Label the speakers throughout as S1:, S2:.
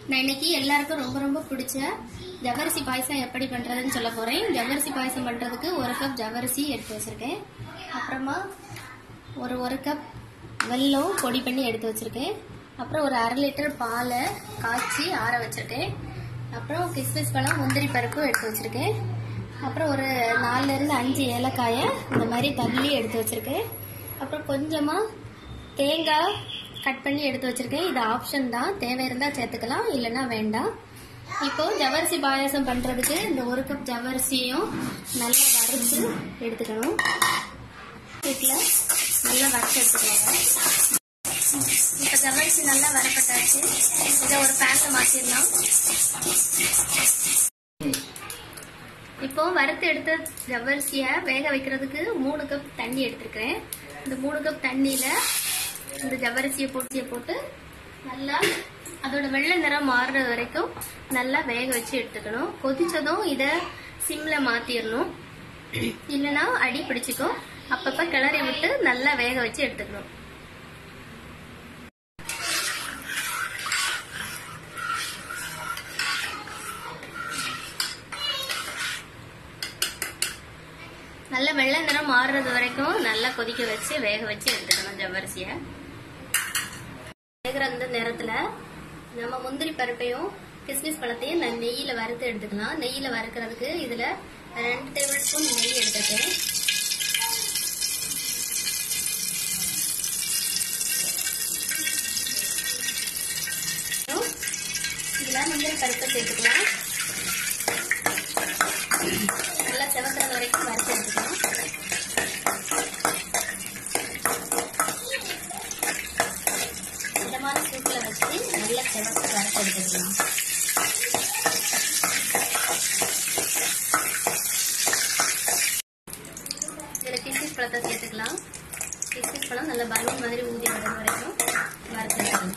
S1: நான் இன்னைக்கு எல்லாருக்கும் ரொம்ப ரொம்ப பிடிச்ச ஜவ்வரிசி பாயசம் எப்படி பண்றதுன்னு சொல்ல போறேன் ஜவ்வரிசி பாயசம் பண்றதுக்கு ஒரு கப் ஜவ்வரிசி எடுத்து வச்சிருக்கேன் அப்புறமா ஒரு ஒரு கப் வெல்லம் பொடி பண்ணி எடுத்து வச்சிருக்கேன் அப்புறம் ஒரு அரை லிட்டர் பாலை காய்ச்சி ஆற வச்சிருக்கேன் அப்புறம் கிஸ்மிஸ் பழம் முந்திரி பருப்பு எடுத்து வச்சிருக்கேன் அப்புறம் ஒரு நாலுல இருந்து அஞ்சு ஏலக்காயை இந்த மாதிரி தள்ளி எடுத்து வச்சிருக்கேன் அப்புறம் கொஞ்சமா தேங்காய் கட் பண்ணி எடுத்து வச்சிருக்கேன் இது ஆப்ஷன் தான் தேவை இருந்தா சேர்த்துக்கலாம் இல்லைன்னா வேண்டாம் இப்போ ஜவ்வரிசி பாயாசம் பண்றதுக்கு இந்த ஒரு கப் ஜவ்வரிசியும் நல்லா வறுத்து எடுத்துக்கணும் வீட்டில் நல்லா வறுத்து எடுத்துக்கோங்க இப்போ ஜவ்வரிசி நல்லா வரப்பட்டாச்சு இதை ஒரு பேன்ல மாற்றிடலாம் இப்போ வறுத்து எடுத்த ஜவ்வரிசியை வேக வைக்கிறதுக்கு மூணு கப் தண்ணி எடுத்துருக்கிறேன் இந்த மூணு கப் தண்ணியில இந்த ஜவ்வரிசியை போட்டு போட்டு நல்லா அதோட வெள்ளை நிறம் மாறுறது வரைக்கும் நல்லா வேக வச்சு எடுத்துக்கணும் கொதிச்சதும் இதை சிம்ல மாத்திரணும் இல்லைன்னா அடி பிடிச்சிக்கும் அப்பப்ப கிளறி விட்டு நல்லா வேக வச்சு எடுத்துக்கணும் நல்ல வெள்ளை நிறம் மாறுறது வரைக்கும் நல்லா கொதிக்க வச்சு வேக வச்சு எடுத்துக்கணும் ஜவ்வரிசிய வேகிற அந்த நேரத்துல நம்ம முந்திரி பருப்பையும் கிஸ்மிஸ் பழத்தையும் நான் நெய்யில வறுத்து எடுத்துக்கலாம் நெய்யில வறுக்கிறதுக்கு இதுல ரெண்டு டேபிள் ஸ்பூன் நெய் எடுத்துக்கேன் இதுல முந்திரி பருப்பை சேர்த்துக்கலாம் நல்லா செவக்கிறது வரைக்கும் வறுத்து எடுத்துக்கலாம் மிதமான சூட்டில் வச்சு நல்லா செவக்க வறுத்து எடுத்துக்கலாம் இதில் கிஸ்மிஸ் பழத்தை சேர்த்துக்கலாம் கிஸ்மிஸ் பழம் நல்லா பலூன் மாதிரி ஊதி வர வரைக்கும் வறுத்து எடுக்கணும்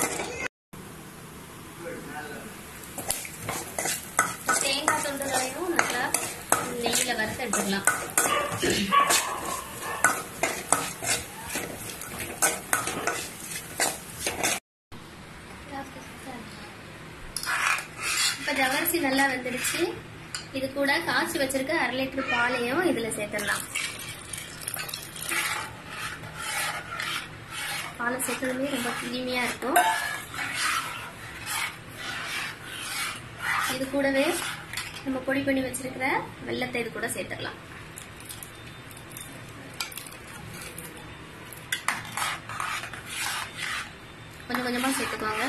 S1: தேங்காய் துண்டுகளையும் நல்லா நெய்யில் வறுத்து எடுத்துக்கலாம் இப்போ ஜவரிசி நல்லா வெந்துடுச்சு இது கூட காய்ச்சி வச்சிருக்க அரை லிட்டர் பாலையும் இதுல சேர்த்துடலாம் பாலை சேர்த்ததுமே ரொம்ப கிரீமியா இருக்கும் இது கூடவே நம்ம பொடி பண்ணி வச்சிருக்கிற வெள்ளத்தை இது கூட சேர்த்துடலாம் கொஞ்சம் கொஞ்சமா சேர்த்துக்கோங்க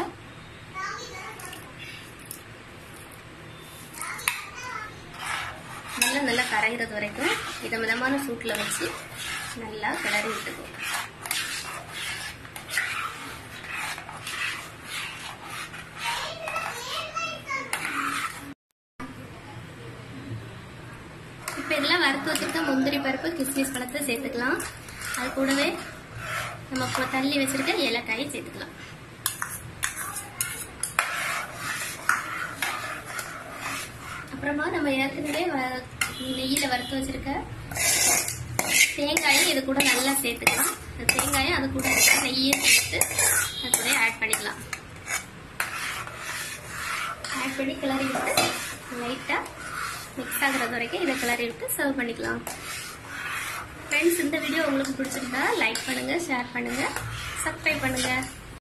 S1: நல்லா நல்லா கரைகிறது வரைக்கும் இதை மிதமான சூட்டில் வச்சு நல்லா கிளறி விட்டுக்கோ இப்போ இதெல்லாம் வறுத்து வச்சுருக்க முந்திரி பருப்பு கிஸ்மிஸ் பழத்தை சேர்த்துக்கலாம் அது கூடவே நம்ம இப்போ தள்ளி வச்சிருக்க ஏலக்காயை சேர்த்துக்கலாம் அப்புறமா நம்ம ஏற்கனவே வ- நெய்யில வறுத்து வச்சிருக்க தேங்காயை இது கூட நல்லா சேர்த்துக்கலாம் அந்த தேங்காயை அது கூட இருக்க நெய்யை சேர்த்து அது கூட ஆட் பண்ணிக்கலாம் ஆட் பண்ணி கிளறி விட்டு லைட்டாக மிக்ஸ் ஆகுறது வரைக்கும் இதை கிளறி விட்டு சர்வ் பண்ணிக்கலாம் ஃப்ரெண்ட்ஸ் இந்த வீடியோ உங்களுக்கு பிடிச்சிருந்தா லைக் பண்ணுங்க ஷேர் பண்ணுங்க சப்ஸ்கிரைப் பண்ணுங்க